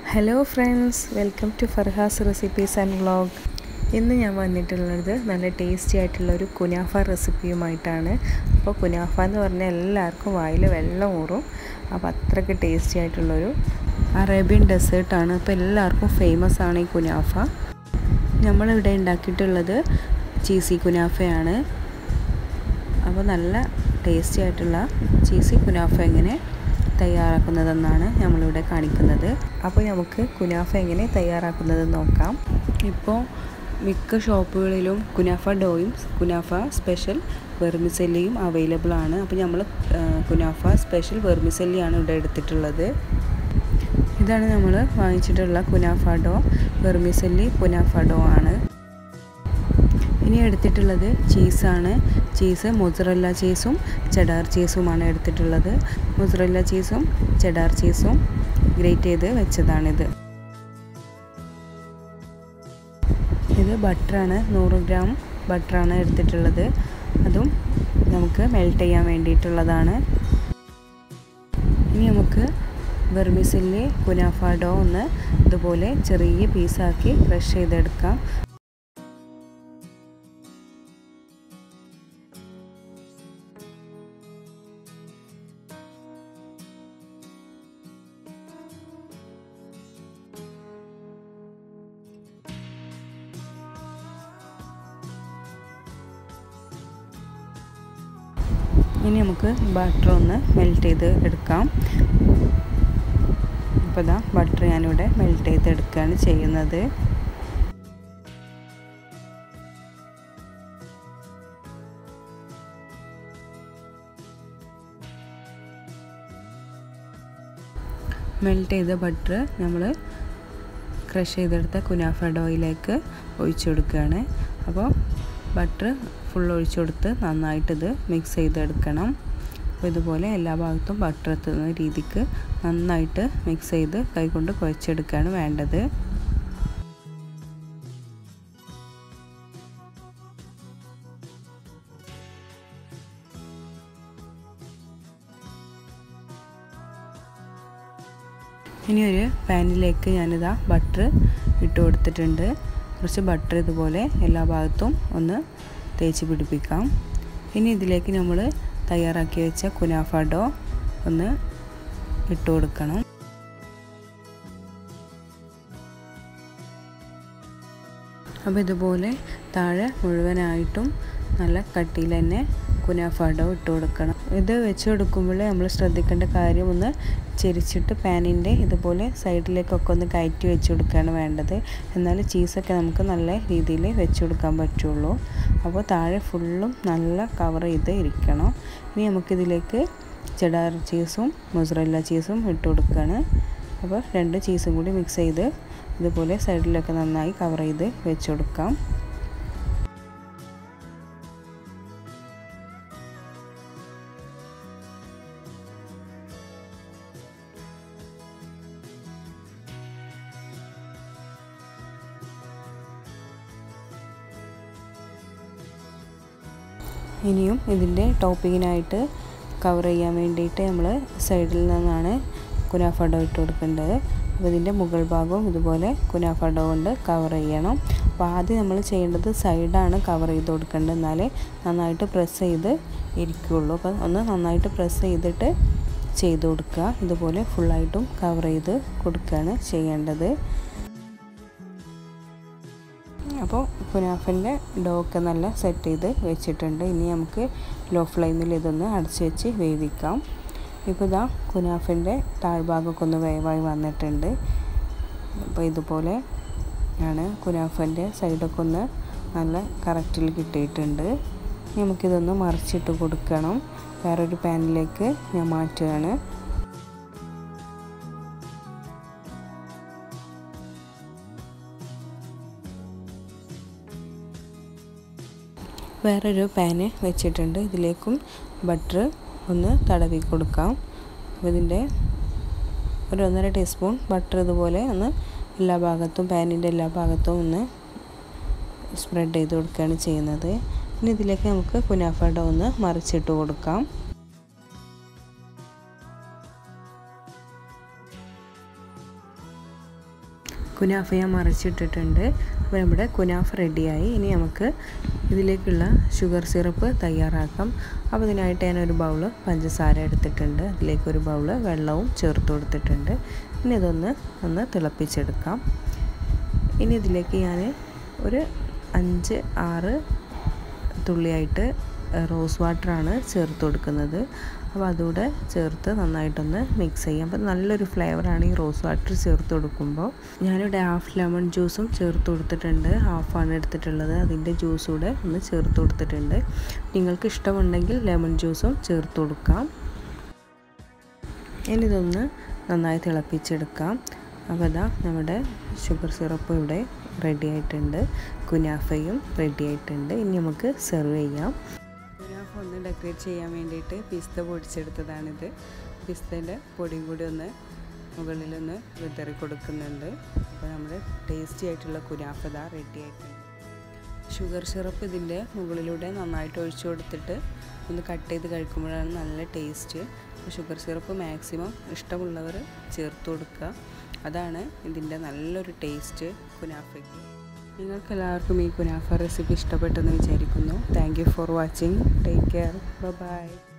hello friends welcome to Farhas recipes and vlog ഇന്ന് ഞാൻ വന്നിട്ടുള്ളത് നല്ല ടേസ്റ്റി ആയിട്ടുള്ള ഒരു കുനാഫ റെസിപ്പിയുമായിട്ടാണ് അപ്പോൾ കുനാഫ എന്ന് പറഞ്ഞാൽ എല്ലാവർക്കും വായിൽ വെള്ളം ഊറും അപ്പോൾ അത്രയ്ക്ക് ടേസ്റ്റി ആയിട്ടുള്ളൊരു അറേബ്യൻ ഡെസേർട്ടാണ് അപ്പോൾ എല്ലാവർക്കും ഫേമസ് ആണ് ഈ കുനാഫ നമ്മളിവിടെ ഉണ്ടാക്കിയിട്ടുള്ളത് ചീസി കുനാഫയാണ് അപ്പോൾ നല്ല ടേസ്റ്റി ആയിട്ടുള്ള ചീസി കുനാഫ എങ്ങനെ തയ്യാറാക്കുന്നതെന്നാണ് നമ്മളിവിടെ കാണിക്കുന്നത് അപ്പോൾ നമുക്ക് കുനാഫ എങ്ങനെ തയ്യാറാക്കുന്നത് നോക്കാം ഇപ്പോൾ മിക്ക ഷോപ്പുകളിലും കുനാഫ ഡോയും കുനാഫ സ്പെഷ്യൽ വെർമിസെല്ലിയും അവൈലബിൾ ആണ് അപ്പോൾ നമ്മൾ കുനാഫ സ്പെഷ്യൽ വെർമിസെല്ലിയാണ് ഇവിടെ എടുത്തിട്ടുള്ളത് ഇതാണ് നമ്മൾ വാങ്ങിച്ചിട്ടുള്ള കുനാഫ ഡോ വെർമിസെല്ലി കുനാഫ ഡോ ആണ് ഇനി എടുത്തിട്ടുള്ളത് ചീസാണ് ചീസ് മൊസറല്ല ചീസും ചെഡാർ ചീസുമാണ് എടുത്തിട്ടുള്ളത് മൊസറല്ല ചീസും ചെഡാർ ചീസും ഗ്രേറ്റ് ചെയ്ത് വെച്ചതാണിത് ഇത് ബട്ടറാണ് നൂറ് ഗ്രാം ബട്ടറാണ് എടുത്തിട്ടുള്ളത് അതും നമുക്ക് മെൽറ്റ് ചെയ്യാൻ വേണ്ടിയിട്ടുള്ളതാണ് ഇനി നമുക്ക് വെർമിസില്ലി കുനാഫാഡോ ഒന്ന് ഇതുപോലെ ചെറിയ പീസാക്കി ക്രഷ് ചെയ്തെടുക്കാം ഇനി നമുക്ക് ബട്ടർ ഒന്ന് മെൽറ്റ് ചെയ്ത് എടുക്കാം അപ്പോൾ ഇതാ ബട്ടർ ഞാനിവിടെ മെൽറ്റ് ചെയ്ത് എടുക്കുകയാണ് ചെയ്യുന്നത് മെൽറ്റ് ചെയ്ത ബട്ടർ നമ്മൾ ക്രഷ് ചെയ്തെടുത്ത കുനാഫ ഡോയിലേക്ക് ഒഴിച്ചു കൊടുക്കുകയാണ് അപ്പോൾ ബട്ടർ ഫുൾ ഒഴിച്ചു കൊടുത്ത് നന്നായിട്ടിത് മിക്സ് ചെയ്തെടുക്കണം അപ്പോൾ ഇതുപോലെ എല്ലാ ഭാഗത്തും ബട്ടർ എത്തുന്ന രീതിക്ക് നന്നായിട്ട് മിക്സ് ചെയ്ത് കൈകൊണ്ട് കുഴച്ചെടുക്കുകയാണ് വേണ്ടത് ഇനി ഒരു പാനിലേക്ക് ഞാനിതാ ബട്ടർ ഇട്ട് കൊടുത്തിട്ടുണ്ട് കുറച്ച് ബട്ടർ ഇതുപോലെ എല്ലാ ഭാഗത്തും ഒന്ന് തേച്ച് പിടിപ്പിക്കാം ഇനി ഇതിലേക്ക് നമ്മൾ തയ്യാറാക്കി വെച്ച കുനാഫാഡോ ഒന്ന് ഇട്ട് കൊടുക്കണം അപ്പോൾ ഇതുപോലെ താഴെ മുഴുവനായിട്ടും നല്ല കട്ടിയിൽ തന്നെ കുനാഫാഡോ ഇട്ട് കൊടുക്കണം ഇത് വെച്ച് കൊടുക്കുമ്പോൾ നമ്മൾ ശ്രദ്ധിക്കേണ്ട കാര്യം ഒന്ന് ചെരിച്ചിട്ട് പാനിൻ്റെ ഇതുപോലെ സൈഡിലേക്കൊക്കെ ഒന്ന് കയറ്റി വെച്ച് കൊടുക്കുകയാണ് വേണ്ടത് എന്നാൽ ചീസൊക്കെ നമുക്ക് നല്ല രീതിയിൽ വെച്ച് കൊടുക്കാൻ പറ്റുള്ളൂ അപ്പോൾ താഴെ ഫുള്ളും നല്ല കവർ ചെയ്ത് ഇരിക്കണം ഇനി നമുക്കിതിലേക്ക് ചെഡാർ ചീസും മൊസറല്ല ചീസും ഇട്ട് കൊടുക്കുകയാണ് അപ്പോൾ രണ്ട് ചീസും കൂടി മിക്സ് ചെയ്ത് ഇതുപോലെ സൈഡിലൊക്കെ നന്നായി കവർ ചെയ്ത് വെച്ച് കൊടുക്കാം ഇനിയും ഇതിൻ്റെ ടോപ്പിങ്ങിനായിട്ട് കവർ ചെയ്യാൻ വേണ്ടിയിട്ട് നമ്മൾ സൈഡിൽ നിന്നാണ് കുനാഫഡോ ഇട്ട് കൊടുക്കേണ്ടത് അപ്പോൾ ഇതിൻ്റെ മുകൾ ഭാഗവും ഇതുപോലെ കുനാഫഡോ കൊണ്ട് കവർ ചെയ്യണം അപ്പോൾ ആദ്യം നമ്മൾ ചെയ്യേണ്ടത് സൈഡാണ് കവർ ചെയ്ത് കൊടുക്കേണ്ടത് എന്നാലേ നന്നായിട്ട് പ്രസ് ചെയ്ത് ഇരിക്കുകയുള്ളൂ അപ്പോൾ ഒന്ന് നന്നായിട്ട് പ്രസ് ചെയ്തിട്ട് ചെയ്ത് കൊടുക്കുക ഇതുപോലെ ഫുള്ളായിട്ടും കവർ ചെയ്ത് കൊടുക്കുകയാണ് ചെയ്യേണ്ടത് അപ്പോൾ കുനാഫിൻ്റെ ഡോ ഒക്കെ നല്ല സെറ്റ് ചെയ്ത് വെച്ചിട്ടുണ്ട് ഇനി നമുക്ക് ലോ ഫ്ലെയിമിൽ ഇതൊന്ന് അടച്ച് വെച്ച് വേവിക്കാം ഇപ്പോൾ ഇതാ കുനാഫിൻ്റെ താഴ്ഭാഗമൊക്കെ ഒന്ന് വേവായി വന്നിട്ടുണ്ട് അപ്പോൾ ഇതുപോലെ ആണ് കുനാഫിൻ്റെ സൈഡൊക്കെ ഒന്ന് നല്ല കറക്റ്റിൽ കിട്ടിയിട്ടുണ്ട് നമുക്കിതൊന്ന് മറിച്ചിട്ട് കൊടുക്കണം വേറൊരു പാനിലേക്ക് ഞാൻ മാറ്റുകയാണ് വേറൊരു പാന് വെച്ചിട്ടുണ്ട് ഇതിലേക്കും ബട്ടർ ഒന്ന് തടവി കൊടുക്കാം അപ്പോൾ ഇതിൻ്റെ ഒരു ഒന്നര ടീസ്പൂൺ ബട്ടർ ഇതുപോലെ ഒന്ന് എല്ലാ ഭാഗത്തും പാനിൻ്റെ എല്ലാ ഭാഗത്തും ഒന്ന് സ്പ്രെഡ് ചെയ്ത് കൊടുക്കുകയാണ് ചെയ്യുന്നത് ഇനി ഇതിലേക്ക് നമുക്ക് കുനാഫ ഡോ ഒന്ന് മറിച്ചിട്ട് കൊടുക്കാം കുനാഫ ഞാൻ മറിച്ചിട്ടിട്ടുണ്ട് അപ്പോൾ നമ്മുടെ കുനാഫ റെഡിയായി ഇനി നമുക്ക് ഇതിലേക്കുള്ള ഷുഗർ സിറപ്പ് തയ്യാറാക്കാം അപ്പോൾ ഇതിനായിട്ട് ഞാനൊരു ബൗള് പഞ്ചസാര എടുത്തിട്ടുണ്ട് അതിലേക്ക് ഒരു ബൗള് വെള്ളവും ചേർത്ത് കൊടുത്തിട്ടുണ്ട് ഇനി ഇതൊന്ന് ഒന്ന് തിളപ്പിച്ചെടുക്കാം ഇനി ഇതിലേക്ക് ഞാൻ ഒരു അഞ്ച് ആറ് തുള്ളിയായിട്ട് റോസ് വാട്ടറാണ് ചേർത്ത് കൊടുക്കുന്നത് അപ്പോൾ അതുകൂടെ ചേർത്ത് നന്നായിട്ടൊന്ന് മിക്സ് ചെയ്യാം അപ്പോൾ നല്ലൊരു ഫ്ലേവറാണ് ഈ റോസ് വാട്ടർ ചേർത്ത് കൊടുക്കുമ്പോൾ ഞാനിവിടെ ഹാഫ് ലെമൺ ജ്യൂസും ചേർത്ത് കൊടുത്തിട്ടുണ്ട് ഹാഫാണ് എടുത്തിട്ടുള്ളത് അതിൻ്റെ ജ്യൂസ് കൂടെ ഒന്ന് ചേർത്ത് കൊടുത്തിട്ടുണ്ട് നിങ്ങൾക്ക് ഇഷ്ടമുണ്ടെങ്കിൽ ലെമൺ ജ്യൂസും ചേർത്ത് കൊടുക്കാം ഇനി ഇതൊന്ന് നന്നായി തിളപ്പിച്ചെടുക്കാം അപ്പോൾ ഇതാ നമ്മുടെ ഷുഗർ സിറപ്പ് ഇവിടെ റെഡി ആയിട്ടുണ്ട് കുനാഫയും റെഡി ആയിട്ടുണ്ട് ഇനി നമുക്ക് സെർവ് ചെയ്യാം കുനാഫ ഒന്ന് ഡെക്കറേറ്റ് ചെയ്യാൻ വേണ്ടിയിട്ട് പിസ്ത പൊടിച്ചെടുത്തതാണിത് പിസ്തേൻ്റെ പൊടിയും കൂടി ഒന്ന് മുകളിലൊന്ന് വിതറി കൊടുക്കുന്നുണ്ട് അപ്പോൾ നമ്മുടെ ടേസ്റ്റി ആയിട്ടുള്ള കുനാഫ ഇതാ റെഡി ആയിട്ടുണ്ട് ഷുഗർ സിറപ്പ് ഇതിൻ്റെ മുകളിലൂടെ നന്നായിട്ട് ഒഴിച്ചു കൊടുത്തിട്ട് ഒന്ന് കട്ട് ചെയ്ത് കഴിക്കുമ്പോഴാണ് നല്ല ടേസ്റ്റ് ഷുഗർ സിറപ്പ് മാക്സിമം ഇഷ്ടമുള്ളവർ ചേർത്ത് കൊടുക്കുക അതാണ് ഇതിൻ്റെ നല്ലൊരു ടേസ്റ്റ് കുനാഫയ്ക്ക് നിങ്ങൾക്ക് എല്ലാവർക്കും ഈ കുനാഫ റെസിപ്പി ഇഷ്ടപ്പെട്ടെന്ന് വിചാരിക്കുന്നു thank you for watching take care by